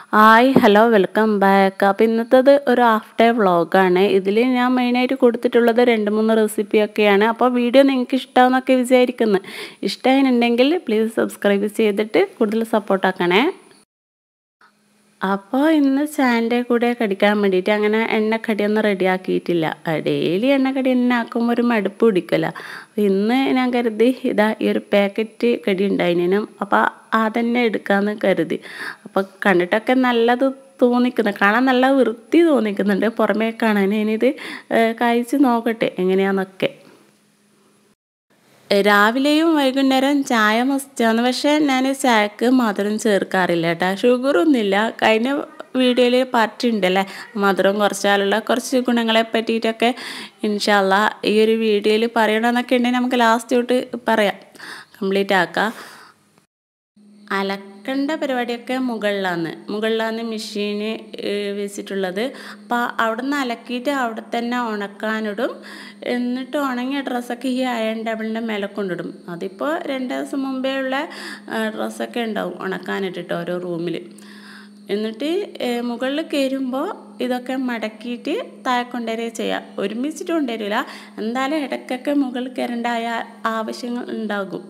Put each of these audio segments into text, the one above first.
hi hello welcome back അപ്പോൾ ഇന്നത്തേത് ഒരു half day വ്ളോഗാണ് ഇതിൽ ഞാൻ മെയിനായിട്ട് കൊടുത്തിട്ടുള്ളത് രണ്ട് മൂന്ന് റെസിപ്പിയൊക്കെയാണ് അപ്പോൾ വീഡിയോ നിങ്ങൾക്ക് ഇഷ്ടമാണെന്നൊക്കെ വിചാരിക്കുന്നു ഇഷ്ടമായിട്ടുണ്ടെങ്കിൽ പ്ലീസ് സബ്സ്ക്രൈബ് ചെയ്തിട്ട് കൂടുതൽ സപ്പോർട്ടാക്കണേ അപ്പോൾ ഇന്ന് ചായൻ്റെ കൂടെ കടിക്കാൻ വേണ്ടിയിട്ട് അങ്ങനെ എണ്ണക്കടിയൊന്നും റെഡിയാക്കിയിട്ടില്ല ഡെയിലി എണ്ണക്കടി തന്നെ ആക്കുമ്പോൾ ഒരു മടുപ്പ് പിടിക്കില്ല അപ്പോൾ ഇന്ന് ഞാൻ കരുതി ഇതാ ഈ ഒരു പാക്കറ്റ് കടി ഉണ്ടായിനും അപ്പോൾ അതന്നെ എടുക്കാമെന്ന് കരുതി അപ്പോൾ കണ്ടിട്ടൊക്കെ നല്ലത് തോന്നിക്കുന്നു കാണാൻ നല്ല വൃത്തി തോന്നിക്കുന്നുണ്ട് പുറമേ കാണാൻ ഇനിയിത് കഴിച്ച് നോക്കട്ടെ എങ്ങനെയാണെന്നൊക്കെ രാവിലെയും വൈകുന്നേരം ചായ മസ്റ്റാണ് പക്ഷേ ഞാൻ ചായക്ക് മധുരം ചേർക്കാറില്ല കേട്ടോ ഷുഗറൊന്നുമില്ല കഴിഞ്ഞ വീഡിയോയിൽ പറഞ്ഞിട്ടുണ്ടല്ലേ മധുരം കുറച്ചാലുള്ള കുറച്ച് ഗുണങ്ങളെ പറ്റിയിട്ടൊക്കെ ഇൻഷാല്ല ഈ ഒരു വീഡിയോയിൽ പറയണമെന്നൊക്കെ ഉണ്ടെങ്കിൽ നമുക്ക് ലാസ്റ്റ് തൊട്ട് പറയാം കംപ്ലീറ്റ് ആക്കാം അലക്കേണ്ട പരിപാടിയൊക്കെ മുകളിലാണ് മുകളിലാണ് മെഷീന് വെച്ചിട്ടുള്ളത് അപ്പോൾ അവിടെ നിന്ന് അലക്കിയിട്ട് അവിടെ തന്നെ ഉണക്കാനിടും എന്നിട്ട് ഉണങ്ങിയ ഡ്രസ്സൊക്കെ ഈ അയൺ ടേബിളിൻ്റെ മേലെ കൊണ്ടിടും അതിപ്പോൾ രണ്ട് ദിവസം മുമ്പേ ഉള്ള ഡ്രസ്സൊക്കെ ഉണ്ടാവും ഉണക്കാനിട്ടിട്ട് ഓരോ റൂമിൽ എന്നിട്ട് മുകളിൽ കയറുമ്പോൾ ഇതൊക്കെ മടക്കിയിട്ട് താഴെ കൊണ്ടുവരിക ചെയ്യുക ഒരുമിച്ചിട്ട് കൊണ്ടുവരില്ല എന്തായാലും ഇടയ്ക്കൊക്കെ മുകളിൽ കയറേണ്ട ആവശ്യങ്ങൾ ഉണ്ടാകും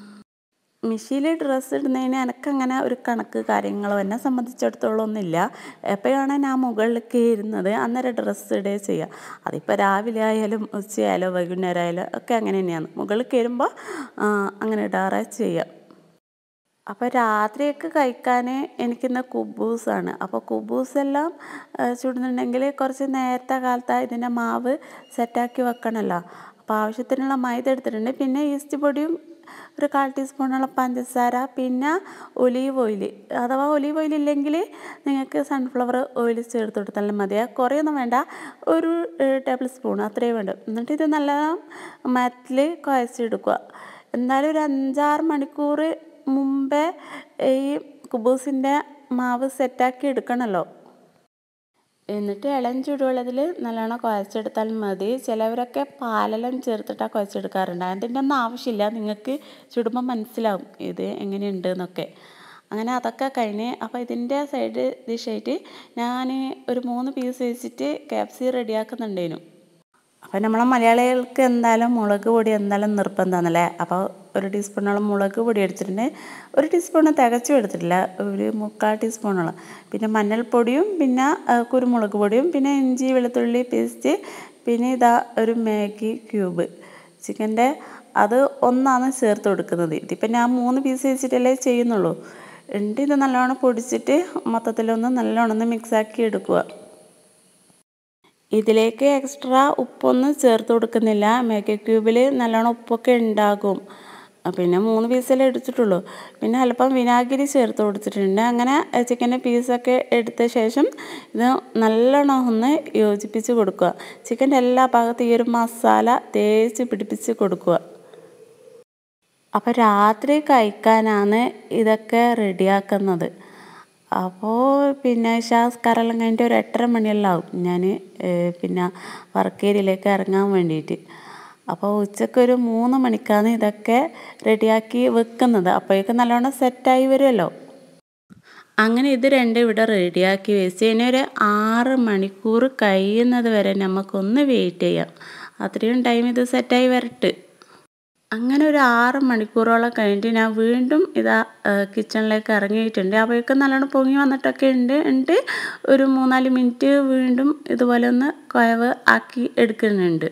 മിഷീനിൽ ഡ്രസ്സ് ഇടുന്നതിന് എനിക്കങ്ങനെ ഒരു കണക്ക് കാര്യങ്ങളോ എന്നെ സംബന്ധിച്ചിടത്തോളം ഒന്നുമില്ല എപ്പോഴാണ് ഞാൻ മുകളിൽ കയറുന്നത് അന്നേരം ഡ്രസ്സ് ഇടുക ചെയ്യുക അതിപ്പോൾ രാവിലെ ആയാലും ഉച്ചയായാലോ വൈകുന്നേരം ആയാലും ഒക്കെ അങ്ങനെ തന്നെയാണ് മുകളിൽ കയറുമ്പോൾ അങ്ങനെ ഇടാറേ ചെയ്യാം അപ്പോൾ രാത്രിയൊക്കെ കഴിക്കാൻ എനിക്കിന്ന് കുബൂസാണ് അപ്പോൾ കുബൂസെല്ലാം ചുടുന്നുണ്ടെങ്കിൽ കുറച്ച് നേരത്തെ കാലത്ത് ഇതിൻ്റെ മാവ് സെറ്റാക്കി വെക്കണമല്ലോ അപ്പോൾ ആവശ്യത്തിനുള്ള മൈദ എടുത്തിട്ടുണ്ട് പിന്നെ ഈസ്റ്റ് പൊടിയും ഒരു കാൽ ടീസ്പൂണോളം പഞ്ചസാര പിന്നെ ഒലീവ് ഓയിൽ അഥവാ ഒലീവ് ഓയിൽ ഇല്ലെങ്കിൽ നിങ്ങൾക്ക് സൺഫ്ലവർ ഓയിൽ ചേർത്ത് കൊടുത്താലും മതി കുറേയൊന്നും വേണ്ട ഒരു ടേബിൾ സ്പൂൺ അത്രയും വേണ്ട എന്നിട്ട് ഇത് നല്ല മരത്തിൽ കുഴച്ചെടുക്കുക എന്തായാലും ഒരു അഞ്ചാറ് മണിക്കൂർ മുമ്പേ ഈ കുബൂസിൻ്റെ മാവ് സെറ്റാക്കി എടുക്കണമല്ലോ എന്നിട്ട് ഇളം ചൂടുവെള്ളത്തിൽ നല്ലോണം കുഴച്ചെടുത്താൽ മതി ചിലവരൊക്കെ പാലെല്ലാം ചേർത്തിട്ടാണ് കുഴച്ചെടുക്കാറുണ്ട് അതിൻ്റെ ഒന്നും ആവശ്യമില്ല നിങ്ങൾക്ക് ചുടുമ്പോൾ മനസ്സിലാവും ഇത് എങ്ങനെയുണ്ട് എന്നൊക്കെ അങ്ങനെ അതൊക്കെ കഴിഞ്ഞ് അപ്പോൾ ഇതിൻ്റെ സൈഡ് ഡിഷായിട്ട് ഞാൻ ഒരു മൂന്ന് പീസ് വെച്ചിട്ട് ക്യാപ്സി റെഡിയാക്കുന്നുണ്ടേനു അപ്പോൾ നമ്മളെ മലയാളികൾക്ക് എന്തായാലും മുളക് പൊടി എന്തായാലും നിർബന്ധമാണല്ലേ അപ്പോൾ ഒരു ടീസ്പൂണോളം മുളക് പൊടി എടുത്തിട്ടുണ്ട് ഒരു ടീസ്പൂൺ തികച്ചും എടുത്തിട്ടില്ല ഒരു മുക്കാൽ ടീസ്പൂണോളം പിന്നെ മഞ്ഞൾപ്പൊടിയും പിന്നെ കുരുമുളക് പൊടിയും പിന്നെ ഇഞ്ചി വെളുത്തുള്ളി പേസ്റ്റ് പിന്നെ ഇതാ ഒരു മാഗി ക്യൂബ് ചിക്കൻ്റെ അത് ഒന്നാണ് ചേർത്ത് കൊടുക്കുന്നത് ഇതിപ്പോൾ ഞാൻ മൂന്ന് പീസ് വെച്ചിട്ടല്ലേ ചെയ്യുന്നുള്ളൂ എന്നിട്ട് ഇത് നല്ലോണം പൊടിച്ചിട്ട് മൊത്തത്തിലൊന്ന് നല്ലോണം ഒന്ന് മിക്സാക്കി എടുക്കുക ഇതിലേക്ക് എക്സ്ട്രാ ഉപ്പൊന്നും ചേർത്ത് കൊടുക്കുന്നില്ല മാഗി ക്യൂബിൽ നല്ലോണം ഉപ്പൊക്കെ ഉണ്ടാകും പിന്നെ മൂന്ന് പീസല്ലേ എടുത്തിട്ടുള്ളൂ പിന്നെ അല്പം വിനാഗിരി ചേർത്ത് കൊടുത്തിട്ടുണ്ട് അങ്ങനെ ചിക്കൻ്റെ പീസൊക്കെ എടുത്ത ശേഷം ഇത് നല്ലോണം ഒന്ന് യോജിപ്പിച്ച് കൊടുക്കുക ചിക്കൻ്റെ എല്ലാ ഭാഗത്തും ഈ ഒരു മസാല തേച്ച് പിടിപ്പിച്ച് കൊടുക്കുക അപ്പോൾ രാത്രി കഴിക്കാനാണ് ഇതൊക്കെ റെഡിയാക്കുന്നത് അപ്പോൾ പിന്നെ ഷാസ്കാരെല്ലാം കഴിഞ്ഞിട്ട് ഒരു എട്ടര മണിയെല്ലാം ആവും ഞാൻ പിന്നെ വർക്ക് ഏരിയയിലേക്ക് ഇറങ്ങാൻ വേണ്ടിയിട്ട് അപ്പോൾ ഉച്ചയ്ക്ക് ഒരു മൂന്ന് മണിക്കാണ് ഇതൊക്കെ റെഡിയാക്കി വെക്കുന്നത് അപ്പോഴേക്കും നല്ലോണം സെറ്റായി വരുമല്ലോ അങ്ങനെ ഇത് രണ്ടും ഇവിടെ റെഡിയാക്കി വെച്ച് ഇനി ഒരു ആറ് മണിക്കൂർ കഴിയുന്നത് വരെ നമുക്കൊന്ന് വെയിറ്റ് ചെയ്യാം അത്രയും ടൈം ഇത് സെറ്റായി വരട്ട് അങ്ങനെ ഒരു ആറ് മണിക്കൂറോളം കഴിഞ്ഞിട്ട് ഞാൻ വീണ്ടും ഇതാ കിച്ചണിലേക്ക് ഇറങ്ങിയിട്ടുണ്ട് അപ്പോഴേക്കും നല്ലോണം പൊങ്ങി വന്നിട്ടൊക്കെ ഉണ്ട് ഉണ്ട് ഒരു മൂന്നാല് മിനിറ്റ് വീണ്ടും ഇതുപോലെ ഒന്ന് കുഴവ് ആക്കി എടുക്കുന്നുണ്ട്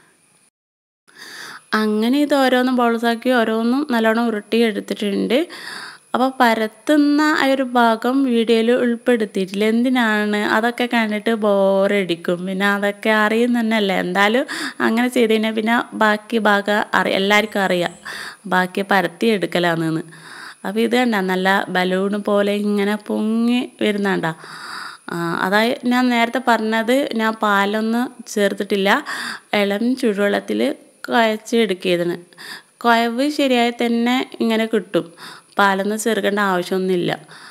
അങ്ങനെ ഇത് ഓരോന്നും ബൗൾസാക്കി ഓരോന്നും നല്ലോണം ഉരുട്ടി എടുത്തിട്ടുണ്ട് അപ്പോൾ പരത്തുന്ന ആ ഒരു ഭാഗം വീഡിയോയിൽ ഉൾപ്പെടുത്തിയിട്ടില്ല എന്തിനാണ് അതൊക്കെ കണ്ടിട്ട് ബോറടിക്കും പിന്നെ അതൊക്കെ അറിയുന്നതന്നെയല്ലേ എന്തായാലും അങ്ങനെ ചെയ്ത് കഴിഞ്ഞാൽ പിന്നെ ബാക്കി ഭാഗം അറി എല്ലാവർക്കും അറിയാം ബാക്കി പരത്തി എടുക്കലാണെന്ന് അപ്പോൾ ഇത് കണ്ട നല്ല ബലൂൺ പോലെ ഇങ്ങനെ പൊങ്ങി വരുന്നുണ്ട അതായത് ഞാൻ നേരത്തെ പറഞ്ഞത് ഞാൻ പാലൊന്നും ചേർത്തിട്ടില്ല ഇളം ചൂടുവെള്ളത്തിൽ കുഴച്ച് എടുക്കിയതിന് കുഴവ് ശരിയായി തന്നെ ഇങ്ങനെ കിട്ടും പാലൊന്നും ചേർക്കേണ്ട ആവശ്യമൊന്നുമില്ല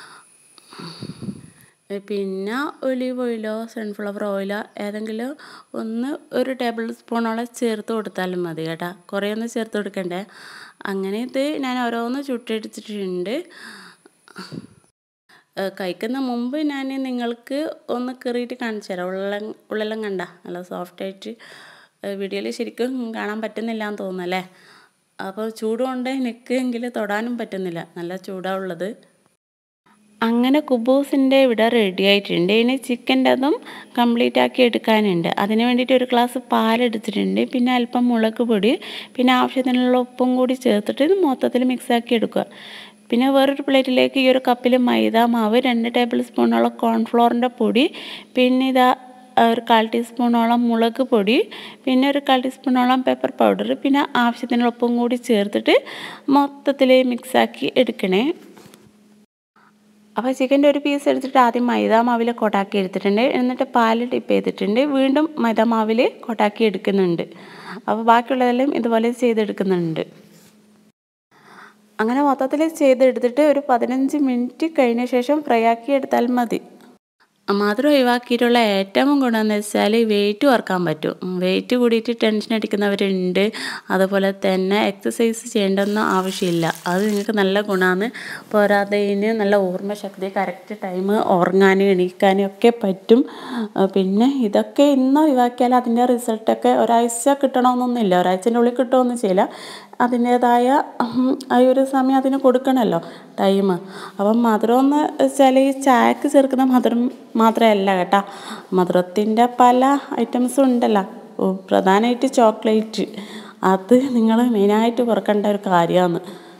പിന്നെ ഒലീവ് ഓയിലോ സൺഫ്ലവർ ഓയിലോ ഏതെങ്കിലും ഒന്ന് ഒരു ടേബിൾ സ്പൂണോളം ചേർത്ത് കൊടുത്താലും മതി കേട്ടോ കുറേ ഒന്നും ചേർത്ത് കൊടുക്കണ്ടേ അങ്ങനെ ഇത് ഞാൻ ഓരോന്ന് ചുട്ടെടുത്തിട്ടുണ്ട് ഏഹ് കഴിക്കുന്ന മുമ്പ് ഞാൻ നിങ്ങൾക്ക് ഒന്ന് കീറിയിട്ട് കാണിച്ചു തരാം ഉള്ള ഉള്ളെല്ലാം കണ്ട നല്ല സോഫ്റ്റായിട്ട് വീഡിയോയിൽ ശരിക്കും കാണാൻ പറ്റുന്നില്ല എന്ന് തോന്നുന്നല്ലേ അപ്പോൾ ചൂടുകൊണ്ട് എനിക്കെങ്കിൽ തൊടാനും പറ്റുന്നില്ല നല്ല ചൂടാണ് ഉള്ളത് അങ്ങനെ കുബൂസിൻ്റെ ഇവിടെ റെഡി ആയിട്ടുണ്ട് ഇനി ചിക്കൻ്റെ അതും കംപ്ലീറ്റ് ആക്കി എടുക്കാനുണ്ട് അതിന് വേണ്ടിയിട്ട് ഒരു ഗ്ലാസ് പാലെടുത്തിട്ടുണ്ട് പിന്നെ അല്പം മുളക് പൊടി പിന്നെ ആവശ്യത്തിനുള്ള ഉപ്പും കൂടി ചേർത്തിട്ട് ഇത് മൊത്തത്തിൽ മിക്സാക്കി എടുക്കുക പിന്നെ വേറൊരു പ്ലേറ്റിലേക്ക് ഈ ഒരു കപ്പിൽ മൈദ മാവ് രണ്ട് ടേബിൾ സ്പൂണോളം കോൺഫ്ലോറിൻ്റെ പൊടി പിന്നെ ഇതാ ഒരു കാൽ ടീസ്പൂണോളം മുളക് പൊടി പിന്നെ ഒരു കാൽ ടീസ്പൂണോളം പെപ്പർ പൗഡർ പിന്നെ ആവശ്യത്തിനുള്ള ഉപ്പും കൂടി ചേർത്തിട്ട് മൊത്തത്തിൽ മിക്സാക്കി എടുക്കണേ അപ്പോൾ ചിക്കൻ്റെ ഒരു പീസ് എടുത്തിട്ട് ആദ്യം മൈദ മാവിൽ കൊട്ടാക്കി എടുത്തിട്ടുണ്ട് എന്നിട്ട് പാൽ ടിപ്പ് ചെയ്തിട്ടുണ്ട് വീണ്ടും മൈദ മാവിൽ കൊട്ടാക്കി എടുക്കുന്നുണ്ട് അപ്പോൾ ബാക്കിയുള്ളതെല്ലാം ഇതുപോലെ ചെയ്തെടുക്കുന്നുണ്ട് അങ്ങനെ മൊത്തത്തിൽ ചെയ്തെടുത്തിട്ട് ഒരു പതിനഞ്ച് മിനിറ്റ് കഴിഞ്ഞ ശേഷം ഫ്രൈ ആക്കി എടുത്താൽ മതി മധുരം ഒഴിവാക്കിയിട്ടുള്ള ഏറ്റവും ഗുണമെന്ന് വെച്ചാൽ വെയിറ്റ് കുറക്കാൻ പറ്റും വെയിറ്റ് കൂടിയിട്ട് ടെൻഷൻ അടിക്കുന്നവരുണ്ട് അതുപോലെ തന്നെ എക്സസൈസ് ചെയ്യേണ്ടെന്ന ആവശ്യമില്ല അത് നിങ്ങൾക്ക് നല്ല ഗുണമാണ് പോരാതെ ഇതിന് നല്ല ഓർമ്മശക്തി കറക്റ്റ് ടൈം ഉറങ്ങാനും എണീക്കാനും ഒക്കെ പറ്റും പിന്നെ ഇതൊക്കെ ഇന്ന് ഒഴിവാക്കിയാൽ അതിൻ്റെ റിസൾട്ടൊക്കെ ഒരാഴ്ച കിട്ടണമെന്നൊന്നുമില്ല ഒരാഴ്ചൻ്റെ ഉള്ളിൽ കിട്ടുമൊന്നും ചെയ്യില്ല അതിൻ്റേതായ ആ ഒരു സമയം അതിന് കൊടുക്കണമല്ലോ ടൈം അപ്പം മധുരം എന്ന് വെച്ചാൽ ഈ ചായക്ക് ചേർക്കുന്ന മധുരം മാത്രമല്ല കേട്ടോ മധുരത്തിൻ്റെ പല ഐറ്റംസും ഉണ്ടല്ലോ പ്രധാനമായിട്ട് ചോക്ലേറ്റ് അത് നിങ്ങൾ മെയിനായിട്ട് കുറക്കേണ്ട ഒരു കാര്യമാണ്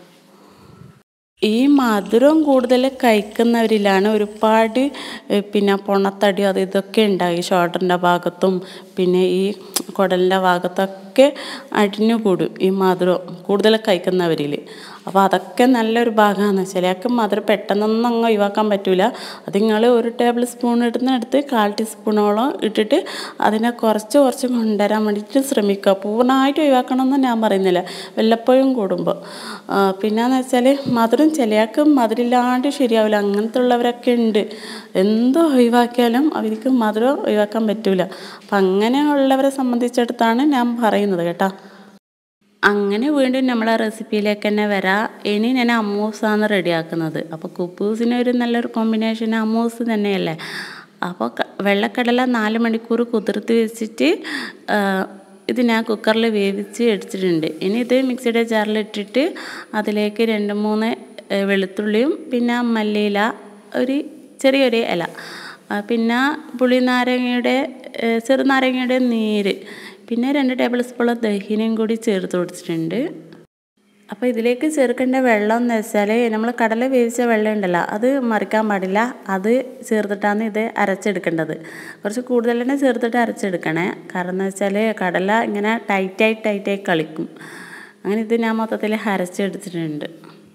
ഈ മധുരം കൂടുതൽ കഴിക്കുന്നവരിലാണ് ഒരുപാട് പിന്നെ പൊണ്ണത്തടി അത് ഇതൊക്കെ ഉണ്ടായി ഷോൾഡറിൻ്റെ ഭാഗത്തും പിന്നെ ഈ കുടലിൻ്റെ ഭാഗത്തൊക്കെ അടിഞ്ഞു കൂടും ഈ മധുരം കൂടുതൽ കഴിക്കുന്നവരിൽ അപ്പോൾ അതൊക്കെ നല്ലൊരു ഭാഗമാണ് ചിലർക്ക് മധുരം പെട്ടെന്നൊന്നും അങ്ങ് ഒഴിവാക്കാൻ പറ്റില്ല അത് നിങ്ങൾ ഒരു ടേബിൾ സ്പൂൺ ഇടുന്നെടുത്ത് കാൽ ടീസ്പൂണോളം ഇട്ടിട്ട് അതിനെ കുറച്ച് കുറച്ച് കൊണ്ടുവരാൻ വേണ്ടിയിട്ട് ശ്രമിക്കുക പൂർണ്ണമായിട്ട് ഒഴിവാക്കണമെന്ന് ഞാൻ പറയുന്നില്ല വല്ലപ്പോഴും കൂടുമ്പോൾ പിന്നെയെന്ന് വെച്ചാൽ മധുരം ചിലയാൾക്ക് മധുരമില്ലാണ്ട് ശരിയാവില്ല അങ്ങനത്തെ ഉള്ളവരൊക്കെ ഉണ്ട് എന്തോ ഒഴിവാക്കിയാലും അവർക്ക് മധുരം ഒഴിവാക്കാൻ പറ്റില്ല അപ്പം അങ്ങനെയുള്ളവരെ സംബന്ധിച്ചിടത്താണ് ഞാൻ പറയുന്നത് കേട്ടോ അങ്ങനെ വീണ്ടും നമ്മളെ റെസിപ്പിയിലേക്ക് തന്നെ വരാം ഇനി ഞാൻ അമ്മൂസാണ് റെഡിയാക്കുന്നത് അപ്പോൾ കുപ്പൂസിന് ഒരു നല്ലൊരു കോമ്പിനേഷൻ അമ്മൂസ് തന്നെയല്ലേ അപ്പോൾ വെള്ളക്കടല നാല് മണിക്കൂർ കുതിർത്ത് വെച്ചിട്ട് ഇത് ഞാൻ കുക്കറിൽ വേവിച്ച് എടുത്തിട്ടുണ്ട് ഇനി ഇത് മിക്സിയുടെ ജാറിലിട്ടിട്ട് അതിലേക്ക് രണ്ട് മൂന്ന് വെളുത്തുള്ളിയും പിന്നെ മല്ലിയില ഒരു ചെറിയൊരു ഇല പിന്നെ പുളിനാരങ്ങയുടെ ചെറുനാരങ്ങയുടെ നീര് പിന്നെ രണ്ട് ടേബിൾ സ്പൂൺ ദഹിനയും കൂടി ചേർത്ത് കൊടുത്തിട്ടുണ്ട് അപ്പോൾ ഇതിലേക്ക് ചേർക്കേണ്ട വെള്ളം എന്ന് വെച്ചാൽ നമ്മൾ കടല വേവിച്ച വെള്ളം ഉണ്ടല്ലോ അത് മറിക്കാൻ പാടില്ല അത് ചേർത്തിട്ടാണ് ഇത് അരച്ചെടുക്കേണ്ടത് കുറച്ച് കൂടുതൽ തന്നെ ചേർത്തിട്ട് അരച്ചെടുക്കണേ കാരണം എന്ന് വെച്ചാൽ കടല ഇങ്ങനെ ടൈറ്റായി ടൈറ്റായി കളിക്കും അങ്ങനെ ഇത് ഞാൻ മൊത്തത്തിൽ അരച്ചെടുത്തിട്ടുണ്ട്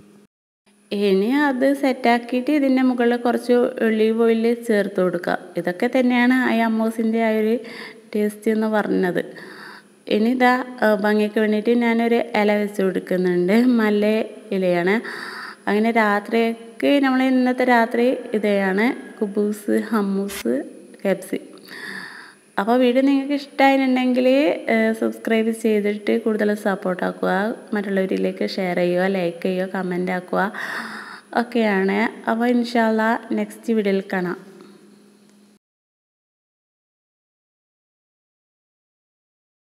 ഇനി അത് സെറ്റാക്കിയിട്ട് ഇതിൻ്റെ മുകളിൽ കുറച്ച് ഒലീവ് ഓയിൽ ചേർത്ത് കൊടുക്കുക ഇതൊക്കെ തന്നെയാണ് ആ അമ്മൂസിൻ്റെ ആ ഒരു ടേസ്റ്റ് എന്ന് പറഞ്ഞത് ഇനി ഇതാ ഭംഗിക്ക് വേണ്ടിയിട്ട് ഞാനൊരു ഇല വെച്ച് കൊടുക്കുന്നുണ്ട് മല്ല ഇലയാണ് അങ്ങനെ രാത്രിയൊക്കെ നമ്മൾ ഇന്നത്തെ രാത്രി ഇതയാണ് കുബൂസ് ഹമ്മൂസ് കെപ്സി അപ്പോൾ വീഡിയോ നിങ്ങൾക്ക് ഇഷ്ടമായിട്ടുണ്ടെങ്കിൽ സബ്സ്ക്രൈബ് ചെയ്തിട്ട് കൂടുതൽ സപ്പോർട്ട് ആക്കുക മറ്റുള്ളവരിലേക്ക് ഷെയർ ചെയ്യുക ലൈക്ക് ചെയ്യുക കമൻ്റ് ആക്കുക ഒക്കെയാണ് അപ്പോൾ ഇൻഷാല്ല നെക്സ്റ്റ് വീഡിയോയിൽ കാണാം